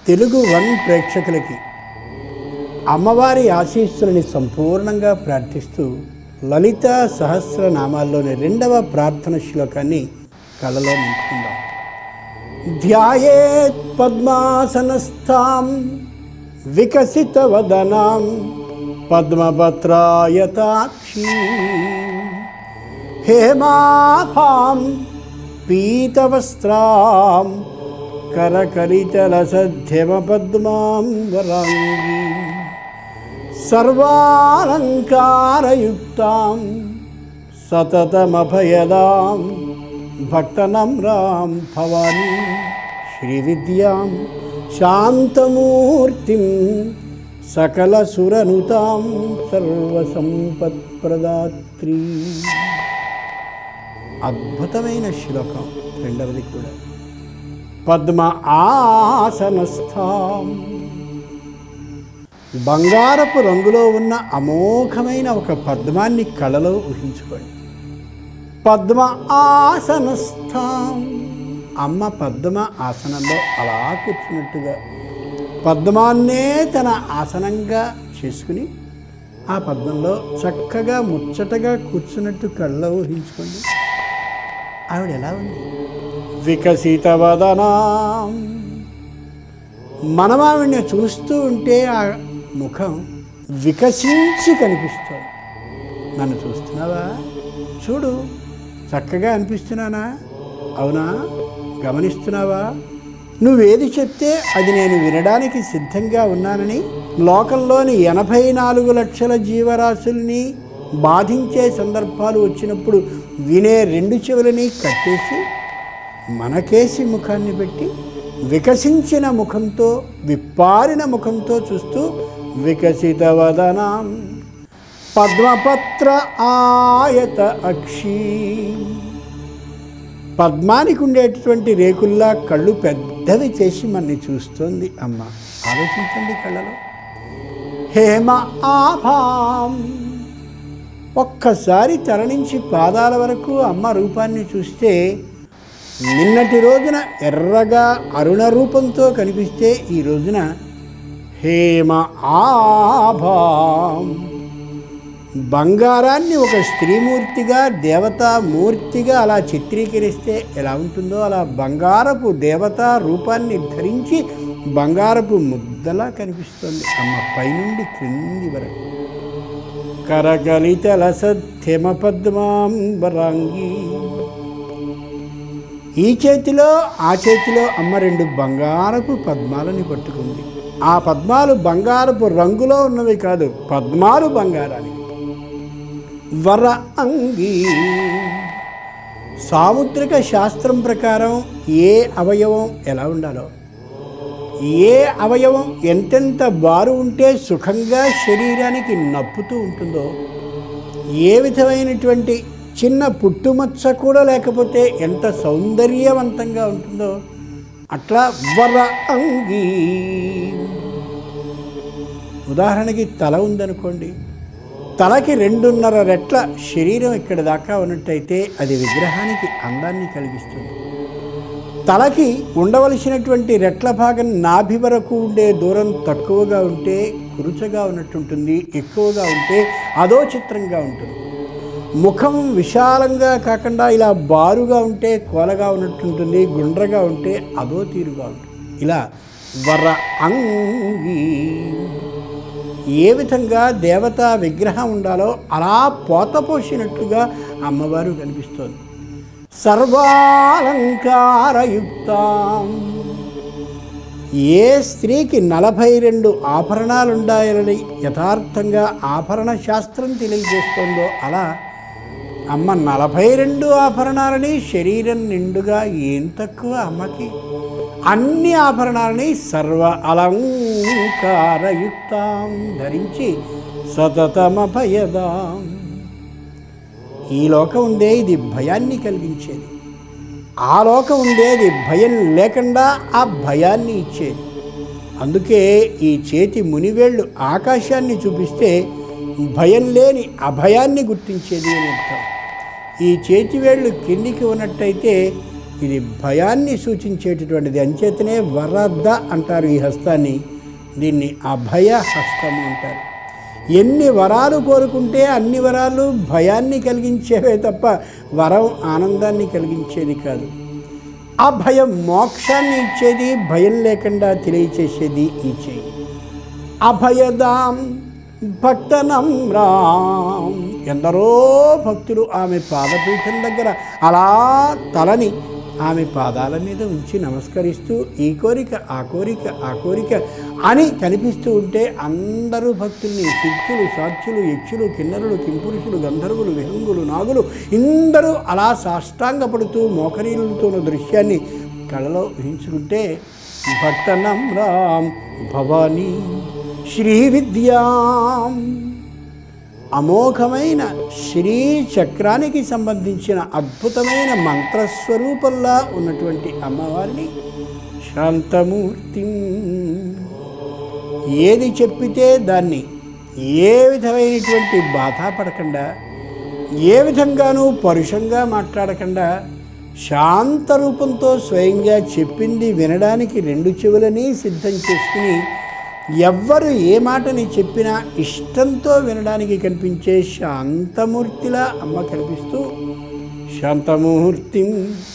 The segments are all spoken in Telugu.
తెలుగు వన్ ప్రేక్షకులకి అమ్మవారి ఆశీస్సులని సంపూర్ణంగా ప్రార్థిస్తూ లలిత సహస్రనామాల్లోని రెండవ ప్రార్థన శ్లోకాన్ని కళలో నింపుకుందాం ధ్యాయేత్ పద్మాసనస్థాం వికసితవదనాం పద్మపత్రాయతాక్షీ హేమాభాం పీతవస్త్రాం करकलितलसध्यमपद्मां वराङ्गीं सर्वालङ्कारयुक्तां सततमभयदां भक्तनम्रां भवानीं श्रीविद्यां शान्तमूर्तिं सकलसुरनुतां సర్వసంపత్ప్రదాత్రీ అద్భుతమైన శ్లోకం రెండవది కూడా పద్మ ఆసనస్థాం బంగారపు రంగులో ఉన్న అమోఘమైన ఒక పద్మాన్ని కళలో ఊహించుకోండి పద్మ ఆసనస్థాం అమ్మ పద్మ ఆసనంలో అలా కూర్చున్నట్టుగా పద్మాన్నే తన ఆసనంగా చేసుకుని ఆ పద్మంలో చక్కగా ముచ్చటగా కూర్చున్నట్టు కళ్ళలో ఊహించుకోండి ఆవిడ ఎలా ఉంది వికసిత వదనాం మనం ఆవిడ్ని చూస్తూ ఉంటే ఆ ముఖం వికసించి కనిపిస్తుంది నన్ను చూస్తున్నావా చూడు చక్కగా అనిపిస్తున్నానా అవునా గమనిస్తున్నావా నువ్వేది చెప్తే అది నేను వినడానికి సిద్ధంగా ఉన్నానని లోకంలోని ఎనభై నాలుగు లక్షల జీవరాశుల్ని బాధించే సందర్భాలు వచ్చినప్పుడు వినే రెండు చెవులని కట్టేసి మనకేసి ముఖాన్ని పెట్టి వికసించిన ముఖంతో విప్పారిన ముఖంతో చూస్తూ వికసిత వదనాం పద్మపత్ర ఆయత అక్షీ పద్మానికి ఉండేటటువంటి రేకుల్లా కళ్ళు పెద్దవి చేసి మనని చూస్తోంది అమ్మ ఆలోచించండి కళ్ళలో హేమ ఆభాం ఒక్కసారి తల నుంచి పాదాల వరకు అమ్మ రూపాన్ని చూస్తే నిన్నటి రోజున ఎర్రగా అరుణ రూపంతో కనిపిస్తే ఈ రోజున హేమ ఆభాం బంగారాన్ని ఒక స్త్రీమూర్తిగా దేవతామూర్తిగా అలా చిత్రీకరిస్తే ఎలా ఉంటుందో అలా బంగారపు దేవతా రూపాన్ని ధరించి బంగారపు ముద్దలా కనిపిస్తుంది అమ్మ పైనుండి క్రింది వరకు కరగలితల సత్యమ పద్మాంబరాంగి ఈ చేతిలో ఆ చేతిలో అమ్మ రెండు బంగారపు పద్మాలని పట్టుకుంది ఆ పద్మాలు బంగారపు రంగులో ఉన్నవి కాదు పద్మాలు బంగారానికి వర అంగి సాముద్రిక శాస్త్రం ప్రకారం ఏ అవయవం ఎలా ఉండాలో ఏ అవయవం ఎంతెంత బారు ఉంటే సుఖంగా శరీరానికి నప్పుతూ ఉంటుందో ఏ విధమైనటువంటి చిన్న పుట్టుమచ్చ కూడా లేకపోతే ఎంత సౌందర్యవంతంగా ఉంటుందో అట్లా వర అంగీ ఉదాహరణకి తల ఉందనుకోండి తలకి రెండున్నర రెట్ల శరీరం ఇక్కడ దాకా ఉన్నట్టయితే అది విగ్రహానికి అందాన్ని కలిగిస్తుంది తలకి ఉండవలసినటువంటి రెట్ల భాగం నాభి వరకు ఉండే దూరం తక్కువగా ఉంటే కురుచగా ఉన్నట్టుంటుంది ఎక్కువగా ఉంటే అదో చిత్రంగా ఉంటుంది ముఖం విశాలంగా కాకుండా ఇలా బారుగా ఉంటే కోలగా ఉన్నట్టుంటుంది గుండ్రగా ఉంటే అదో తీరుగా ఉంటుంది ఇలా వర అంగి ఏ విధంగా దేవతా విగ్రహం ఉండాలో అలా పోతపోసినట్లుగా అమ్మవారు కనిపిస్తోంది సర్వాలంకారయుక్తాం ఏ స్త్రీకి నలభై రెండు ఆభరణాలుండాయని యథార్థంగా ఆభరణ శాస్త్రం తెలియజేస్తోందో అలా అమ్మ నలభై రెండు ఆభరణాలని శరీరం నిండుగా ఏం తక్కువ అమ్మకి అన్ని ఆభరణాలని సర్వ అలంకారయుక్తాం ధరించి సతతమభయదాం ఈ లోకం ఉందే ఇది భయాన్ని కలిగించేది ఆ లోకం ఉండేది భయం లేకుండా ఆ భయాన్ని ఇచ్చేది అందుకే ఈ చేతి మునివేళ్ళు ఆకాశాన్ని చూపిస్తే భయం లేని అభయాన్ని గుర్తించేది అని అర్థం ఈ చేతి వేళ్ళు కిందికి ఉన్నట్టయితే ఇది భయాన్ని సూచించేటటువంటిది అంచేతనే వరద అంటారు ఈ హస్తాన్ని దీన్ని అభయ హస్తము అంటారు ఎన్ని వరాలు కోరుకుంటే అన్ని వరాలు భయాన్ని కలిగించేవే తప్ప వరం ఆనందాన్ని కలిగించేది కాదు ఆ భయం మోక్షాన్ని ఇచ్చేది భయం లేకుండా తెలియచేసేది ఈ చేయి అభయదాం భక్తనం రామ్ ఎందరో భక్తులు ఆమె పాదపీఠం దగ్గర అలా తలని ఆమె పాదాల మీద ఉంచి నమస్కరిస్తూ ఈ కోరిక ఆ కోరిక ఆ కోరిక అని కనిపిస్తూ ఉంటే అందరూ భక్తుల్ని సిద్ధులు సాక్షులు యక్షులు కిన్నరులు కింపురుషులు గంధర్వులు విహంగులు నాగులు ఇందరూ అలా సాష్టాంగపడుతూ మోకరీలతోన్న దృశ్యాన్ని కళలో ఊహించుకుంటే భక్తనం రామ్ భవానీ శ్రీ విద్యాం అమోఘమైన శ్రీ చక్రానికి సంబంధించిన అద్భుతమైన మంత్రస్వరూపంలా ఉన్నటువంటి అమ్మవారిని శాంతమూర్తి ఏది చెప్పితే దాన్ని ఏ విధమైనటువంటి బాధ పడకుండా ఏ విధంగానూ పరుషంగా మాట్లాడకుండా శాంత రూపంతో స్వయంగా చెప్పింది వినడానికి రెండు చెవులని సిద్ధం చేసుకుని ఎవ్వరు ఏ మాటని చెప్పినా ఇష్టంతో వినడానికి కనిపించే శాంతమూర్తిలా అమ్మ కనిపిస్తూ శాంతమూర్తిం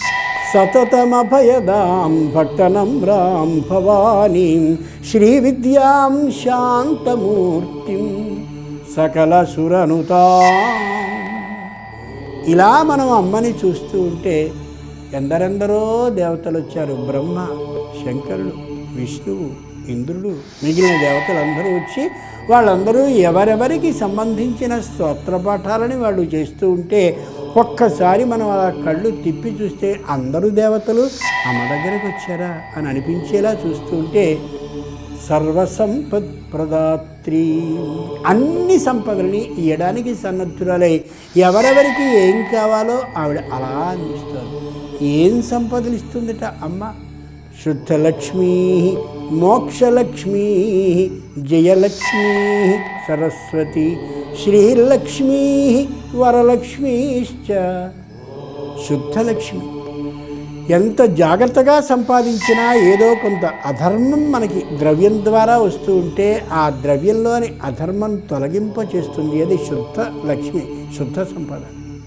సతతమభయదాం భక్తనమ్రాం భవానీం శ్రీ విద్యాం శాంతమూర్తిం సకల సురనుతా ఇలా మనం అమ్మని చూస్తూ ఉంటే ఎందరెందరో దేవతలు వచ్చారు బ్రహ్మ శంకరుడు విష్ణువు ఇంద్రుడు మిగిలిన దేవతలందరూ వచ్చి వాళ్ళందరూ ఎవరెవరికి సంబంధించిన స్తోత్ర పాఠాలని వాళ్ళు చేస్తూ ఉంటే ఒక్కసారి మనం అలా కళ్ళు తిప్పి చూస్తే అందరూ దేవతలు అమ్మ దగ్గరికి వచ్చారా అని అనిపించేలా చూస్తూ ఉంటే సర్వసంపత్ ప్రదాత్రి అన్ని సంపదలని ఇయ్యడానికి సన్నద్ధురాలై ఎవరెవరికి ఏం కావాలో ఆవిడ అలా అందిస్తారు ఏం సంపదలు ఇస్తుందట అమ్మ శుద్ధలక్ష్మీ మోక్షలక్ష్మీ జయలక్ష్మీ సరస్వతి శ్రీలక్ష్మీ వరలక్ష్మీశ్చ శుద్ధలక్ష్మి ఎంత జాగ్రత్తగా సంపాదించినా ఏదో కొంత అధర్మం మనకి ద్రవ్యం ద్వారా వస్తూ ఉంటే ఆ ద్రవ్యంలోని అధర్మం తొలగింప చేస్తుంది అది శుద్ధ లక్ష్మి శుద్ధ సంపద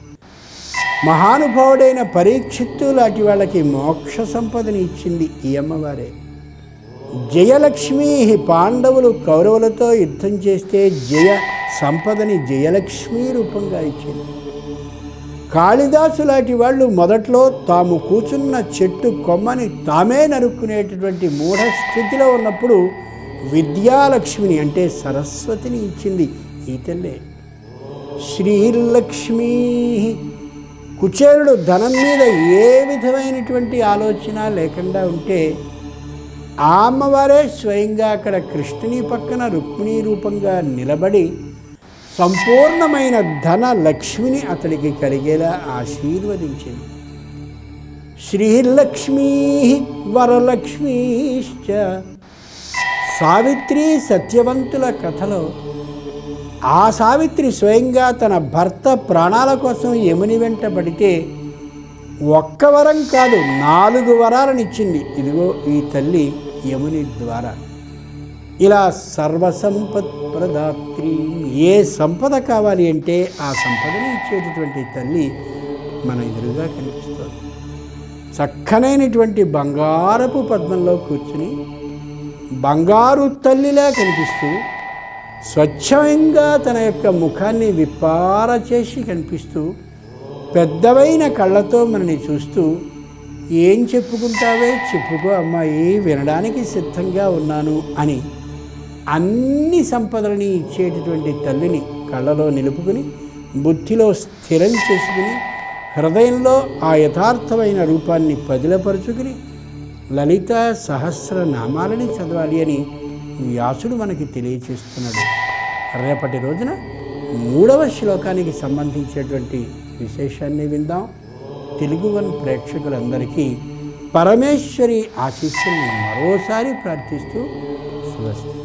మహానుభావుడైన పరీక్షిత్తు లాంటి వాళ్ళకి మోక్ష సంపదని ఇచ్చింది ఈ అమ్మవారే జయలక్ష్మి పాండవులు కౌరవులతో యుద్ధం చేస్తే జయ సంపదని జయలక్ష్మి రూపంగా ఇచ్చింది కాళిదాసు లాంటి వాళ్ళు మొదట్లో తాము కూర్చున్న చెట్టు కొమ్మని తామే నరుక్కునేటటువంటి మూఢ స్థితిలో ఉన్నప్పుడు విద్యాలక్ష్మిని అంటే సరస్వతిని ఇచ్చింది ఈ తల్లే శ్రీలక్ష్మీ కుచేరుడు ధనం మీద ఏ విధమైనటువంటి ఆలోచన లేకుండా ఉంటే ఆ అమ్మవారే స్వయంగా అక్కడ కృష్ణుని పక్కన రుక్మిణీ రూపంగా నిలబడి సంపూర్ణమైన ధన లక్ష్మిని అతడికి కలిగేలా ఆశీర్వదించింది శ్రీలక్ష్మీ వరలక్ష్మీశ్చ సావిత్రి సత్యవంతుల కథలో ఆ సావిత్రి స్వయంగా తన భర్త ప్రాణాల కోసం యముని వెంట పడితే ఒక్క వరం కాదు నాలుగు వరాలను ఇచ్చింది ఇదిగో ఈ తల్లి యముని ద్వారా ఇలా సర్వసంపత్ ప్రదాత్రి ఏ సంపద కావాలి అంటే ఆ సంపదని ఇచ్చేటటువంటి తల్లి మన ఎదురుగా కనిపిస్తుంది చక్కనైనటువంటి బంగారపు పద్మంలో కూర్చుని బంగారు తల్లిలా కనిపిస్తూ స్వచ్ఛంగా తన యొక్క ముఖాన్ని విప్పార చేసి కనిపిస్తూ పెద్దవైన కళ్ళతో మనని చూస్తూ ఏం చెప్పుకుంటావే చెప్పుకో అమ్మాయి వినడానికి సిద్ధంగా ఉన్నాను అని అన్ని సంపదలని ఇచ్చేటటువంటి తల్లిని కళ్ళలో నిలుపుకుని బుద్ధిలో స్థిరం చేసుకుని హృదయంలో ఆ యథార్థమైన రూపాన్ని పదిలపరుచుకుని లలిత సహస్ర నామాలని చదవాలి అని వ్యాసుడు మనకి తెలియచేస్తున్నాడు రేపటి రోజున మూడవ శ్లోకానికి సంబంధించినటువంటి విశేషాన్ని విందాం తెలుగు వన్ ప్రేక్షకులందరికీ పరమేశ్వరి ఆశీస్సుల్ని మరోసారి ప్రార్థిస్తూ స్వస్తి